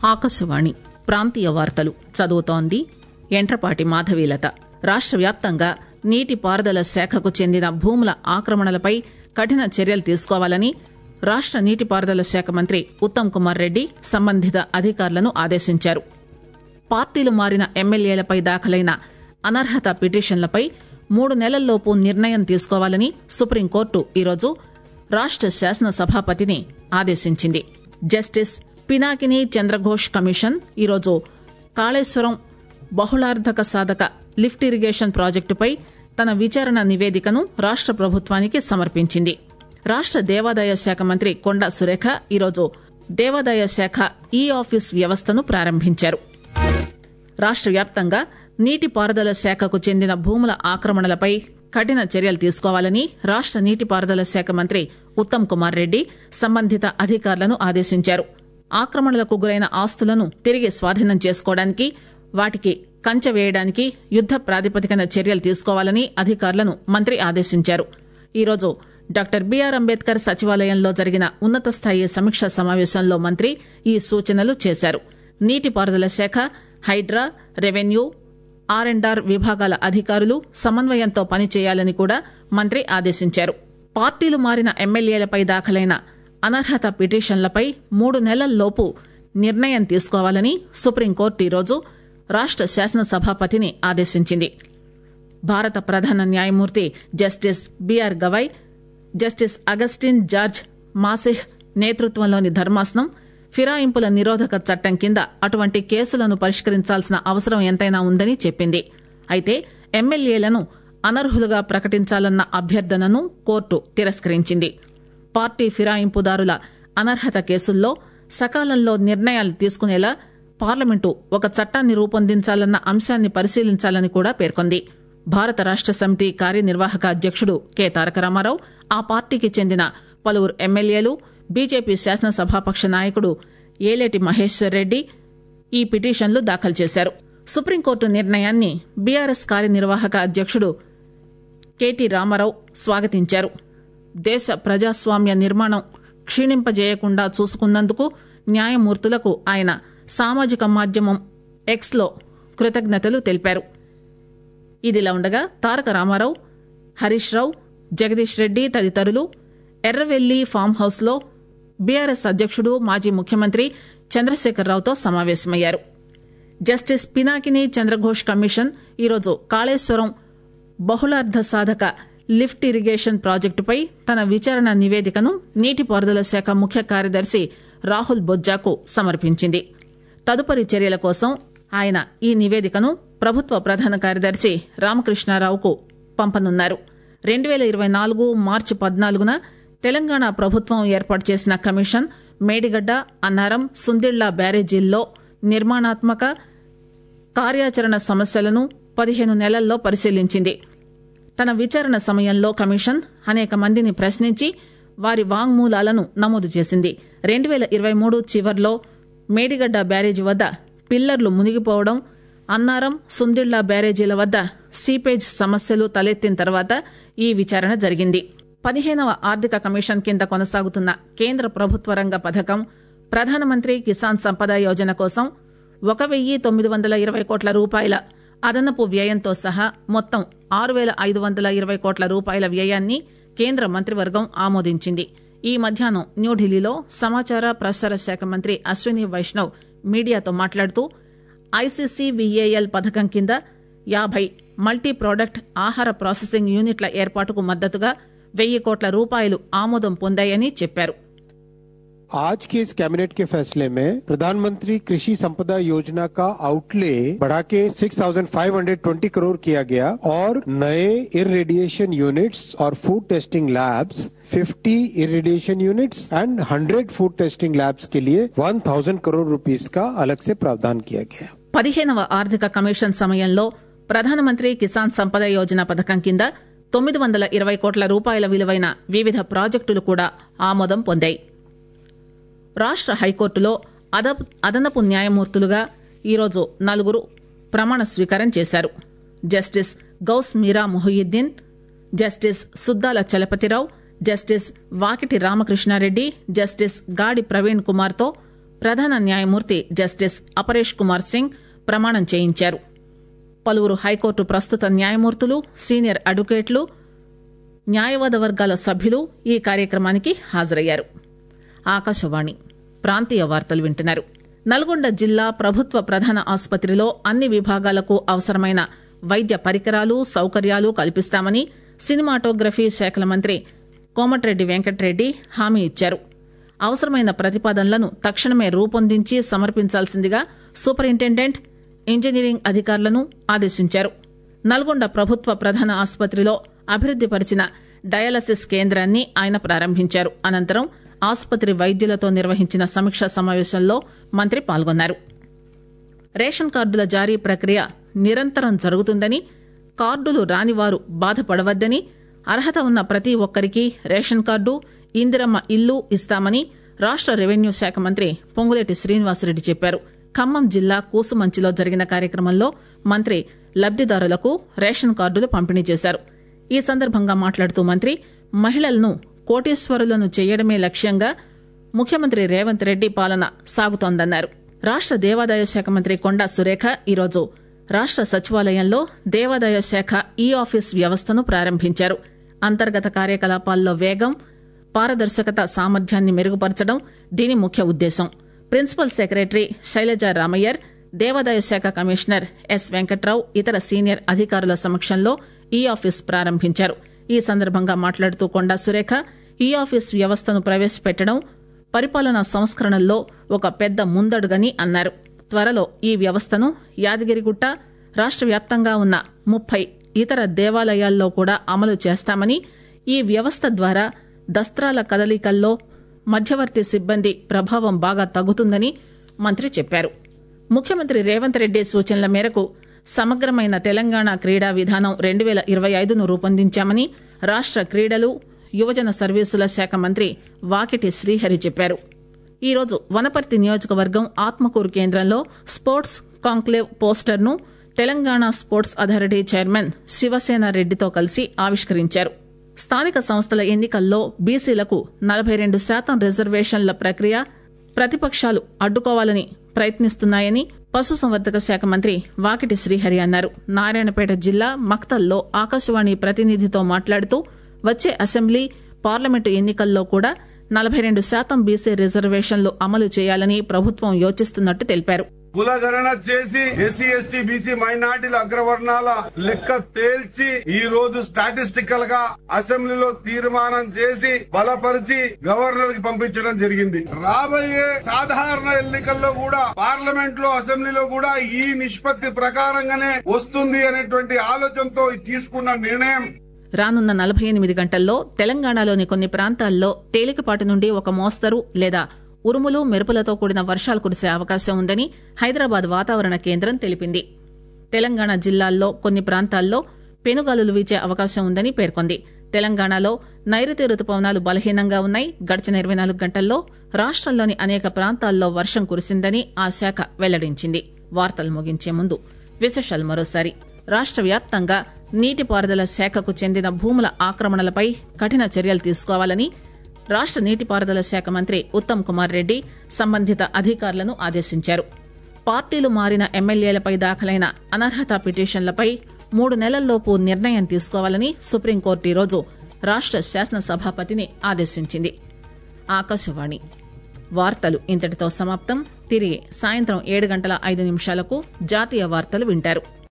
ఆకాశవాణి ప్రాంతీయ వార్తలు చదువుతోంది ఎంట్రపాటి మాధవీలత రాష్ట వ్యాప్తంగా నీటి పారుదల శాఖకు చెందిన భూముల ఆక్రమణలపై కఠిన చర్యలు తీసుకోవాలని రాష్ట నీటిపారుదల శాఖ మంత్రి ఉత్తమ్ కుమార్ రెడ్డి సంబంధిత అధికారులను ఆదేశించారు పార్టీలు మారిన ఎమ్మెల్యేలపై దాఖలైన అనర్హత పిటిషన్లపై మూడు నెలల్లోపు నిర్ణయం తీసుకోవాలని సుప్రీంకోర్టు ఈరోజు రాష్ట శాసనసభాపతిని ఆదేశించింది జస్టిస్ పినాకిని చంద్రఘోష్ కమిషన్ ఈరోజు కాళేశ్వరం బహుళార్ధక సాధక లిఫ్ట్ ఇరిగేషన్ ప్రాజెక్టుపై తన విచారణ నివేదికను రాష్ట ప్రభుత్వానికి సమర్పించింది రాష్ట దేవాదాయ శాఖ మంత్రి కొండా సురేఖ ఈరోజు దేవాదాయ శాఖ ఈ ఆఫీస్ వ్యవస్థను ప్రారంభించారు రాష్ట వ్యాప్తంగా నీటిపారుదల శాఖకు చెందిన భూముల ఆక్రమణలపై కఠిన చర్యలు తీసుకోవాలని రాష్ట నీటిపారుదల శాఖ మంత్రి ఉత్తమ్ కుమార్ రెడ్డి సంబంధిత అధికారులను ఆదేశించారు ఆక్రమణలకు గురైన ఆస్తులను తిరిగి స్వాధీనం చేసుకోవడానికి వాటికి కంచె వేయడానికి యుద్ద ప్రాతిపదికన చర్యలు తీసుకోవాలని అధికారులను మంత్రి ఆదేశించారు ఈరోజు డాక్టర్ బీఆర్ అంబేద్కర్ సచివాలయంలో జరిగిన ఉన్నత స్థాయి సమీక్షా సమావేశంలో మంత్రి ఈ సూచనలు చేశారు నీటిపారుదల శాఖ Hydraa revenue R and R విభాగాల అధికారులు సమన్వయంతో పనిచేయాలని కూడా మంత్రి ఆదేశించారు పార్టీలు మారిన ఎమ్మెల్యేలపై దాఖలైన అనర్హత పిటిషన్లపై మూడు నెలల్లోపు నిర్ణయం తీసుకోవాలని సుప్రీంకోర్టు ఈరోజు రాష్ట శాసనసభాపతిని ఆదేశించింది భారత ప్రధాన న్యాయమూర్తి justice BR Gavai justice Augustine George Masih నేతృత్వంలోని ధర్మాసనం ఫిరాయింపుల నిరోధక చట్టం కింద అటువంటి కేసులను పరిష్కరించాల్సిన అవసరం ఎంతైనా ఉందని చెప్పింది అయితే ఎమ్మెల్యేలను అనర్హులుగా ప్రకటించాలన్న అభ్యర్థనను కోర్టు తిరస్కరించింది పార్టీ ఫిరాయింపుదారుల అనర్హత కేసుల్లో సకాలంలో నిర్ణయాలు తీసుకునేలా పార్లమెంటు ఒక చట్టాన్ని రూపొందించాలన్న అంశాన్ని పరిశీలించాలని కూడా పేర్కొంది భారత రాష్ట సమితి కార్యనిర్వాహక అధ్యకుడు కె తారక రామారావు ఆ పార్టీకి చెందిన పలువురు ఎమ్మెల్యేలు బీజేపీ శాసనసభాపక్ష నాయకుడు ఏలేటి మహేశ్వర్ రెడ్డి ఈ పిటిషన్లు దాఖలు చేశారు సుప్రీంకోర్టు నిర్ణయాన్ని బీఆర్ఎస్ కార్యనిర్వాహక అధ్యకుడు కెటి రామారావు స్వాగతించారు దేశ ప్రజాస్వామ్య నిర్మాణం క్షీణింపజేయకుండా చూసుకున్నందుకు న్యాయమూర్తులకు ఆయన సామాజిక మాధ్యమం ఎక్స్లో కృతజ్ఞతలు తెలిపారు ఇదిలా ఉండగా తారక రామారావు హరీష్ రావు జగదీష్ రెడ్డి తదితరులు ఎర్రవెల్లి ఫామ్ హౌస్ లో బీఆర్ఎస్ అధ్యకుడు మాజీ ముఖ్యమంత్రి చంద్రశేఖరరావుతో సమావేశమయ్యారు జస్టిస్ పినాకిని చంద్రఘోష్ కమిషన్ ఈరోజు కాళేశ్వరం బహుళార్ధ సాధక లిఫ్ట్ ఇరిగేషన్ ప్రాజెక్టుపై తన విచారణ నివేదికను నీటిపారుదల శాఖ ముఖ్య కార్యదర్శి రాహుల్ బొజ్జాకు సమర్పించింది తదుపరి చర్యల కోసం ఆయన ఈ నివేదికను ప్రభుత్వ ప్రధాన కార్యదర్శి రామకృష్ణారావుకు పంపనున్నారు రెండు పేల ఇరవై నాలుగు మార్చి పద్నాలుగున తెలంగాణ ప్రభుత్వం ఏర్పాటు చేసిన కమిషన్ మేడిగడ్డ అన్నారం సుందిళ్ల బ్యారేజీల్లో నిర్మాణాత్మక కార్యాచరణ సమస్యలను పదిహేను నెలల్లో పరిశీలించింది తన విచారణ సమయంలో కమిషన్ అనేక మందిని ప్రశ్నించి వారి వాంగ్మూలాలను నమోదు చేసింది రెండు పేల ఇరవై మూడు చివర్లో మేడిగడ్డ బ్యారేజీ వద్ద పిల్లర్లు మునిగిపోవడం అన్నారం సుందిళ్ల బ్యారేజీల వద్ద సీపేజ్ సమస్యలు తలెత్తిన తర్వాత ఈ విచారణ జరిగింది పదిహేనవ ఆర్థిక కమిషన్ కింద కొనసాగుతున్న కేంద్ర ప్రభుత్వ రంగ పథకం ప్రధానమంత్రి కిసాన్ సంపద యోజన కోసం ఒక వెయ్యి తొమ్మిది వందల ఇరవై కోట్ల రూపాయల అదనపు వ్యయంతో సహా మొత్తం ఆరు పేల ఐదు వందల ఇరవై కోట్ల రూపాయల వ్యయాన్ని కేంద్ర మంత్రివర్గం ఆమోదించింది ఈ మధ్యాహ్నం న్యూఢిల్లీలో సమాచార ప్రసార శాఖ మంత్రి అశ్విని వైష్ణవ్ మీడియాతో మాట్లాడుతూ ఐసీసీవీఏఎల్ పథకం కింద యాభై మల్టీ ప్రోడక్ట్ ఆహార ప్రాసెసింగ్ యూనిట్ల ఏర్పాటుకు మద్దతుగా వెయ్యి కోట్ల రూపాయలు ఆమోదం పొందాయని చెప్పారు आज के इस कैबिनेट के फैसले में प्रधानमंत्री कृषि संपदा योजना का आउटले बढ़ा के 6,520 करोड़ किया गया और नए इरेडिएशन यूनिट्स और food testing labs 50 irradiation units and 100 food testing labs के लिए 1,000 करोड़ रुपीस का अलग से प्रावधान किया गया పదిహేనవ ఆర్థిక కమిషన్ సమయంలో ప్రధానమంత్రి కిసాన్ సంపద యోజన పథకం కింద తొమ్మిది వందల ఇరవై కోట్ల రూపాయల విలువైన వివిధ ప్రాజెక్టులు కూడా ఆమోదం పొందాయి రాష్ట హైకోర్టులో అదప్ అదనపు న్యాయమూర్తులుగా ఈరోజు నలుగురు ప్రమాణ స్వీకారం చేశారు justice Ghouse Meera Mohiuddin justice Suddala Chalapathi Rao justice Vakiti Ramakrishna Reddy justice Gadi Praveen కుమార్తో ప్రధాన న్యాయమూర్తి జస్టిస్ అపరేష్ కుమార్ సింగ్ ప్రమాణం చేయించారు పలువురు హైకోర్టు ప్రస్తుత న్యాయమూర్తులు సీనియర్ అడ్వకేట్లు న్యాయవాద వర్గాల సభ్యులు ఈ కార్యక్రమానికి హాజరయ్యారు ఆకాశవాణి ప్రాంతీయ వార్తలు వింటున్నారు నల్గొండ జిల్లా ప్రభుత్వ ప్రధాన ఆసుపత్రిలో అన్ని విభాగాలకు అవసరమైన వైద్య పరికరాలు సౌకర్యాలు కల్పిస్తామని సినిమాటోగ్రఫీ శాఖల మంత్రి కోమటిరెడ్డి వెంకటరెడ్డి హామీ ఇచ్చారు అవసరమైన ప్రతిపాదనలను తక్షణమే రూపొందించి సమర్పించాల్సిందిగా సూపరింటెండెంట్ ఇంజనీరింగ్ అధికారులను ఆదేశించారు నల్గొండ ప్రభుత్వ ప్రధాన ఆసుపత్రిలో అభివృద్ది పరిచిన డయాలసిస్ కేంద్రాన్ని ఆయన ప్రారంభించారు అనంతరం ఆసుపత్రి వైద్యులతో నిర్వహించిన సమీక్షా సమావేశంలో మంత్రి పాల్గొన్నారు రేషన్ కార్డుల జారీ ప్రక్రియ నిరంతరం జరుగుతుందని కార్డులు రానివారు బాధపడవద్దని అర్హత ఉన్న ప్రతి ఒక్కరికి రేషన్ కార్డు ఇందిరమ్మ ఇల్లు ఇస్తామని రాష్ట రెవెన్యూ శాఖ మంత్రి పొంగులేటి శ్రీనివాసరెడ్డి చెప్పారు ఖమ్మం జిల్లా కూసుమంచిలో జరిగిన కార్యక్రమంలో మంత్రి లబ్దిదారులకు రేషన్ కార్డులు పంపిణీ చేశారు ఈ సందర్భంగా మాట్లాడుతూ మంత్రి మహిళలను కోటీశ్వరులను చేయడమే లక్ష్యంగా ముఖ్యమంత్రి రేవంత్ రెడ్డి పాలన సాగుతోందన్నారు రాష్ట దేవాదాయ శాఖ మంత్రి కొండా సురేఖ ఈరోజు రాష్ట సచివాలయంలో దేవాదాయ శాఖ ఈ ఆఫీస్ వ్యవస్థను ప్రారంభించారు అంతర్గత కార్యకలాపాల్లో వేగం పారదర్శకత సామర్థ్యాన్ని మెరుగుపరచడం దీని ముఖ్య ఉద్దేశం ప్రిన్సిపల్ సెక్రటరీ శైలజ రామయ్యర్ దేవాదాయ శాఖ కమిషనర్ ఎస్ వెంకట్రావు ఇతర సీనియర్ అధికారుల సమక్షంలో ఈ ఆఫీస్ ప్రారంభించారు ఈ సందర్భంగా మాట్లాడుతూ కొండా సురేఖ ఈ ఆఫీస్ వ్యవస్థను ప్రవేశపెట్టడం పరిపాలనా సంస్కరణల్లో ఒక పెద్ద ముందడుగని అన్నారు త్వరలో ఈ వ్యవస్థను యాదగిరిగుట్ట రాష్ట వ్యాప్తంగా ఉన్న ముప్పై ఇతర దేవాలయాల్లో కూడా అమలు చేస్తామని ఈ వ్యవస్థ ద్వారా దస్త్రాల కదలికల్లో మధ్యవర్తి సిబ్బంది ప్రభావం బాగా తగ్గుతుందని మంత్రి చెప్పారు ముఖ్యమంత్రి రేవంత్ రెడ్డి సూచనల మేరకు సమగ్రమైన తెలంగాణ క్రీడా విధానం రెండు వేల ఇరవై ఐదును రూపొందించామని రాష్ట క్రీడలు యువజన సర్వీసుల శాఖ మంత్రి వాకిటి శ్రీహరి చెప్పారు ఈరోజు వనపర్తి నియోజకవర్గం ఆత్మకూరు కేంద్రంలో స్పోర్ట్స్ కాంక్లేవ్ పోస్టర్ను Telangana sports authority chairman Shivasena రెడ్డితో కలిసి ఆవిష్కరించారు స్థానిక సంస్థల ఎన్నికల్లో బీసీలకు నలభై రెండు శాతం రిజర్వేషన్ల ప్రక్రియ ప్రతిపక్షాలు అడ్డుకోవాలని ప్రయత్నిస్తున్నాయని పశుసంవర్ధక శాఖ మంత్రి వాకిటి శ్రీహరి అన్నారు నారాయణపేట జిల్లా మక్తల్లో ఆకాశవాణి ప్రతినిధితో మాట్లాడుతూ వచ్చే అసెంబ్లీ పార్లమెంటు ఎన్నికల్లో కూడా నలభై రెండు శాతం బీసీ రిజర్వేషన్లు అమలు చేయాలని ప్రభుత్వం యోచిస్తున్నట్టు తెలిపారు కులగణన చేసి ఎస్సీ ఎస్టీ బీసీ మైనార్టీల అగ్రవర్ణాల లెక్క తేల్చి ఈ రోజు స్టాటిస్టికల్ గా అసెంబ్లీలో తీర్మానం చేసి బలపరిచి గవర్నర్ కి పంపించడం జరిగింది రాబోయే సాధారణ ఎన్నికల్లో కూడా పార్లమెంట్ లో అసెంబ్లీలో కూడా ఈ నిష్పత్తి ప్రకారంగానే వస్తుంది అనేటువంటి ఆలోచనతో తీసుకున్న నిర్ణయం రానున్న నలభై ఎనిమిది గంటల్లో తెలంగాణలోని కొన్ని ప్రాంతాల్లో తేలికపాటి నుండి ఒక మోస్తరు లేదా ఉరుములు మెరుపులతో కూడిన వర్షాలు కురిసే అవకాశం ఉందని హైదరాబాద్ వాతావరణ కేంద్రం తెలిపింది తెలంగాణ జిల్లాల్లో కొన్ని ప్రాంతాల్లో పెనుగాలులు వీచే అవకాశం ఉందని పేర్కొంది తెలంగాణలో నైరుతి రుతుపవనాలు బలహీనంగా ఉన్నాయి గడిచిన ఇరవై నాలుగు గంటల్లో రాష్టంలోని అనేక ప్రాంతాల్లో వర్షం కురిసిందని ఆ శాఖ వెల్లడించింది వార్తలు ముగించే ముందు విశేషాలు మరోసారి రాష్ట వ్యాప్తంగా నీటిపారుదల శాఖకు చెందిన భూముల ఆక్రమణలపై కఠిన చర్యలు తీసుకోవాలని రాష్ట నీటిపారుదల శాఖ మంత్రి ఉత్తమ్ కుమార్ రెడ్డి సంబంధిత అధికారులను ఆదేశించారు పార్టీలు మారిన ఎమ్మెల్యేలపై దాఖలైన అనర్హత పిటిషన్లపై మూడు నెలల్లోపు నిర్ణయం తీసుకోవాలని సుప్రీంకోర్టు ఈరోజు రాష్ట శాసనసభాపతిని ఆదేశించింది ఆకాశవాణి వార్తలు ఇంతటితో సమాప్తం తిరిగి సాయంత్రం ఏడు గంటల ఐదు నిమిషాలకు జాతీయ వార్తలు వింటారు